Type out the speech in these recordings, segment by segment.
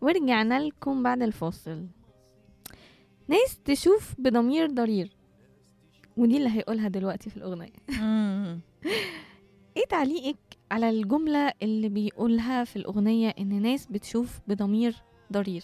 ورجعنا لكم بعد الفاصل ناس تشوف بضمير ضرير ودي اللي هيقولها دلوقتي في الأغنية مم. ايه تعليقك على الجملة اللي بيقولها في الأغنية إن ناس بتشوف بضمير ضرير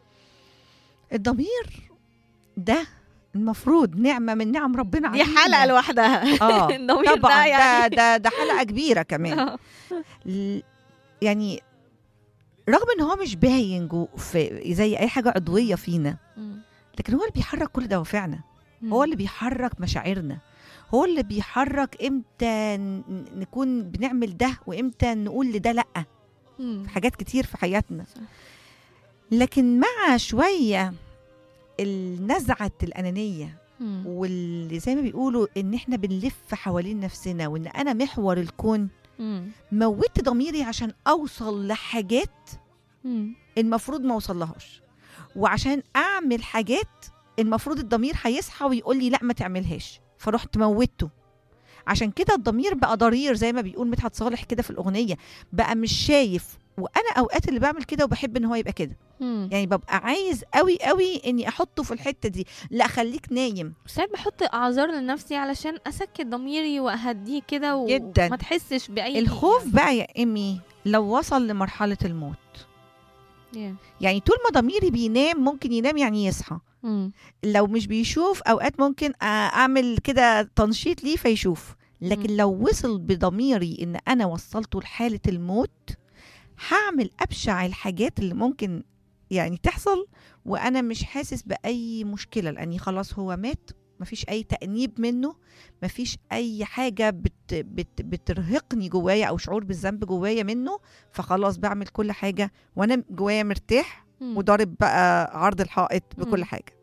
الضمير ده المفروض نعمه من نعم ربنا دي علينا حلقة لوحدها اه الضمير طبعا ده يعني ده ده ده حلقه كبيره كمان آه. ل- يعني رغم ان هو مش باين جو في زي اي حاجه عضويه فينا مم. لكن هو اللي بيحرك كل دوافعنا مم. هو اللي بيحرك مشاعرنا هو اللي بيحرك امتى ن- نكون بنعمل ده وامتى نقول لده لا مم. في حاجات كتير في حياتنا صح. لكن مع شويه النزعه الانانيه مم. واللي زي ما بيقولوا ان احنا بنلف حوالين نفسنا وان انا محور الكون مم. موتت ضميري عشان اوصل لحاجات مم. المفروض ما اوصلهاش وعشان اعمل حاجات المفروض الضمير هيصحى ويقول لي لا ما تعملهاش فرحت موتته عشان كده الضمير بقى ضرير زي ما بيقول مدحت صالح كده في الاغنيه بقى مش شايف وانا اوقات اللي بعمل كده وبحب ان هو يبقى كده مم. يعني ببقى عايز قوي قوي اني احطه في الحته دي لا خليك نايم ساعات بحط اعذار لنفسي علشان اسكت ضميري واهديه كده و- جداً. وما تحسش باي الخوف بقى يا ايمي لو وصل لمرحله الموت Yeah. يعني طول ما ضميري بينام ممكن ينام يعني يصحى مم. لو مش بيشوف اوقات ممكن أ- اعمل كده تنشيط ليه فيشوف لكن مم. لو وصل بضميري ان انا وصلته لحاله الموت هعمل ابشع الحاجات اللي ممكن يعني تحصل وانا مش حاسس باي مشكله لاني خلاص هو مات مفيش اي تانيب منه مفيش اي حاجه بت بت بترهقني جوايا او شعور بالذنب جوايا منه فخلاص بعمل كل حاجه وانا جوايا مرتاح مم. وضارب بقى عرض الحائط بكل مم. حاجه